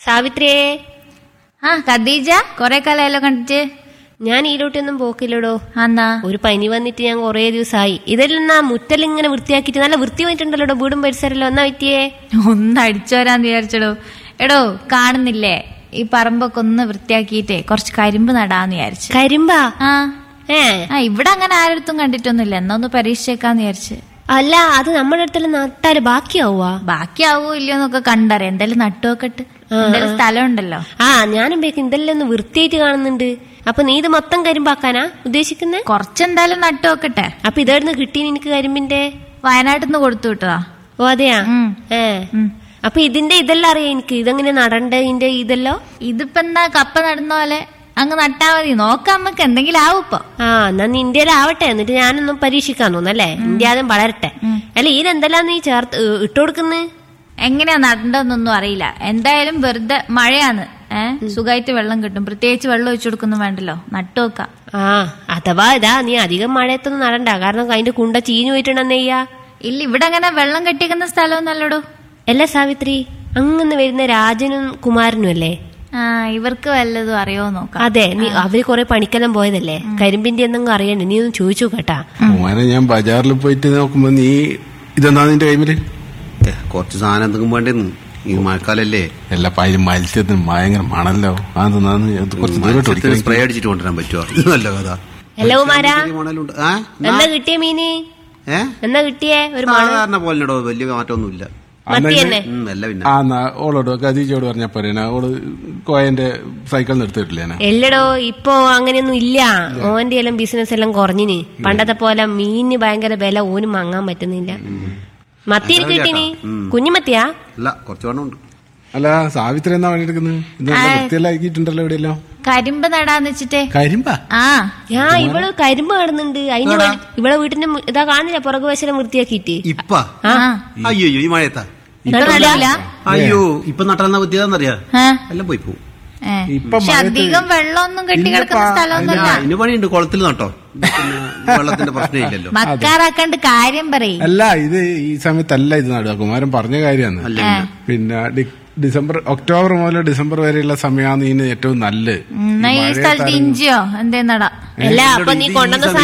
സാവിത്രിയേ ആ ഖദീജ കൊറേ കാലമായല്ലോ കണ്ടിട്ട് ഞാൻ ഈലോട്ടൊന്നും പോക്കില്ലടോ എന്നാ ഒരു പനി വന്നിട്ട് ഞാൻ കുറേ ദിവസമായി ഇതെല്ലാം മുറ്റലിങ്ങനെ വൃത്തിയാക്കിയിട്ട് നല്ല വൃത്തി വന്നിട്ടുണ്ടല്ലോ വീടും പരിസരമല്ലോ എന്നാ പറ്റിയേ ഒന്ന് അടിച്ചോരാന്ന് വിചാരിച്ചടോ എടോ കാണുന്നില്ലേ ഈ പറമ്പൊക്കെ ഒന്ന് വൃത്തിയാക്കിയിട്ടേ കുറച്ച് കരിമ്പ് നടാന്ന് വിചാരിച്ചു കരിമ്പാ ആ ഏ ആ ഇവിടെ അങ്ങനെ ആരടുത്തും കണ്ടിട്ടൊന്നുമില്ല എന്നാ ഒന്ന് പരീക്ഷിച്ചേക്കാന്ന് വിചാരിച്ച് അല്ല അത് നമ്മുടെ അടുത്തെല്ലാം നട്ടാല് ബാക്കിയാവുവാ ബാക്കിയാവോ ഇല്ലയോ എന്നൊക്കെ കണ്ടറിയാം എന്തായാലും നട്ടുവെക്കട്ട് എന്തായാലും സ്ഥലം ഉണ്ടല്ലോ ആ ഞാനും ബേക്ക് ഇതെല്ലാം ഒന്ന് വൃത്തിയായിട്ട് കാണുന്നുണ്ട് അപ്പൊ നീ ഇത് മൊത്തം കരിമ്പാക്കാനാ ഉദ്ദേശിക്കുന്നേ കുറച്ചെന്തായാലും നട്ടുവെക്കട്ടെ അപ്പൊ ഇതായിരുന്നു കിട്ടി നിനക്ക് കരിമ്പിന്റെ വയനാട്ടിൽ നിന്ന് കൊടുത്തു വിട്ടതാ ഓ അതെയാ ഉം. ഏ ഉം. അപ്പൊ ഇതിന്റെ ഇതെല്ലാം അറിയാം എനിക്ക് ഇതെങ്ങനെ നടണ്ടേ ഇതിന്റെ ഇതെല്ലോ ഇതിപ്പോ എന്താ കപ്പ നടുന്ന പോലെ അങ്ങ് നട്ടാ മതി നോക്കാം നമുക്ക് എന്തെങ്കിലും ആവും ഇപ്പൊ ആ എന്നാ നീ ഇന്ത്യയിലാവട്ടെ എന്നിട്ട് ഞാനൊന്നും പരീക്ഷിക്കാൻ തോന്നല്ലേ ഇന്ത്യ ആദ്യം വളരട്ടെ അല്ല ഇതിനെന്തെല്ലാം നീ ചേർത്ത് ഏ, ഇട്ട് കൊടുക്കുന്നേ എങ്ങനെയാ നടണ്ടെന്നൊന്നും അറിയില്ല എന്തായാലും വെറുതെ മഴയാന്ന് ഏഹ് സുഖമായിട്ട് വെള്ളം കിട്ടും പ്രത്യേകിച്ച് വെള്ളം ഒഴിച്ചു കൊടുക്കൊന്നും വേണ്ടല്ലോ നട്ടുവെക്കാം ആ അഥവാ ഇതാ നീ അധികം മഴയത്തൊന്നും നടണ്ട കാരണം അതിന്റെ കുണ്ട ചീഞ്ഞു പോയിട്ടുണ്ടെന്നെയ്യാ ഇല്ല ഇവിടെ അങ്ങനെ വെള്ളം കെട്ടിക്കുന്ന സ്ഥലമൊന്നല്ലടോ അല്ല സാവിത്രി അങ്ങനെ വരുന്ന രാജനും കുമാരനും അല്ലേ ആ ഇവർക്ക് വല്ലതും അറിയോ നോക്കാം അതെ നീ അവര് കൊറേ പണിക്കെല്ലാം പോയതല്ലേ കരിമ്പിന്റെ എന്തെങ്കിലും അറിയണ്ടേ നീ ഒന്ന് ചോദിച്ചു കേട്ടാ മോനെ ഞാൻ ബജാറിൽ പോയിട്ട് നോക്കുമ്പോ നീ ഇതെന്താ നിന്റെ കൈമില് ഏ, കുറച്ച് സാധനം എന്തെങ്കിലും വേണ്ടെന്ന് ഈ മഴക്കാലല്ലേ എല്ലാ പായലും മത്സ്യത്തിന് ഭയങ്കര മണല്ലോ അതെന്താന്ന് കുറച്ച് ദൂരോട്ട് മത്സ്യത്തിന് സ്പ്രേ ഓടിക്കാൻ അടിച്ചിട്ട് കൊണ്ടുവരാൻ പറ്റുമോ ഇത് നല്ല കഥ അല്ല കുമാരാ ചെറിയ മണലുണ്ട് ആ എന്നാ കിട്ടിയ മീന് ഏ എന്നാ കിട്ടിയേ ഒരു മണ സാധാരണ പോലെടോ വലിയ മാറ്റമൊന്നുമില്ല മത്തി തന്നെ ഉം, അല്ല പിന്നെ ആ എന്നാ ഓളോട് ഖദീജയോട് പറഞ്ഞാ പോരെ ഞാൻ ഓള് കോയന്റെ സൈക്കിളിൽ നിർത്തിയിട്ടില്ലേ എല്ലടോ ഇപ്പൊ അങ്ങനെയൊന്നും ഇല്ല ഓന്റെ എല്ലാം ബിസിനസ് എല്ലാം കുറഞ്ഞിന് പണ്ടത്തെ പോലെ മീനിന് ഭയങ്കര വില ഓനും വാങ്ങാൻ പറ്റുന്നില്ല മത്തി കിട്ടിനി കുഞ്ഞുമത്തിയാ അല്ല കുറച്ച് വേണം ഉണ്ട് അല്ല സാവിത്രി എന്നാ പണിയെടുക്കുന്നത് ഇത് നല്ല വൃത്തിയെല്ലാം ആക്കിയിട്ടുണ്ടല്ലോ എവിടെയല്ലോ കരിമ്പ് നടാന്ന് വെച്ചിട്ടേ കരിമ്പാ ആ ഞാൻ ഇവള് കരിമ്പ് കാണുന്നുണ്ട് അതിന് വേണ്ടി ഇവിടെ വീട്ടിന്റെ മു- ഇതാ കാണില്ല പുറകു വശം വൃത്തിയാക്കിയിട്ട് ഇപ്പ ആ അയ്യോ ഈ മഴയത്താ ഇപ്പൊ നടില്ല അയ്യോ ഇപ്പൊ നട്ടെന്ന പറ്റിയതെന്നറിയാ ഏ എല്ലാം പോയി പോകും ഏ. ഇപ്പൊ പക്ഷെ അധികം വെള്ളമൊന്നും കെട്ടി കിടക്കുന്ന സ്ഥലമൊന്നുമല്ല അതിന് പണിയുണ്ട് കുളത്തിൽ നട്ടോ പിന്നെ വെള്ളത്തിന്റെ പ്രശ്നമില്ലല്ലോ മക്കാറാക്കാണ്ട് കാര്യം പറയും അല്ല ഇത് ഈ സമയത്തല്ല ഇത് നടുക കുമാരൻ പറഞ്ഞ കാര്യമാണ് അല്ല പിന്നെ ഡി- ഡിസംബർ ഒക്ടോബർ മുതൽ ഡിസംബർ വരെയുള്ള സമയമാണ് ഇതിന് ഏറ്റവും നല്ലത് എന്നാ ഈ സ്ഥലത്ത് ഇഞ്ചിയോ എന്തേ നടാ അല്ല അപ്പൊ നീ കൊണ്ടുവന്ന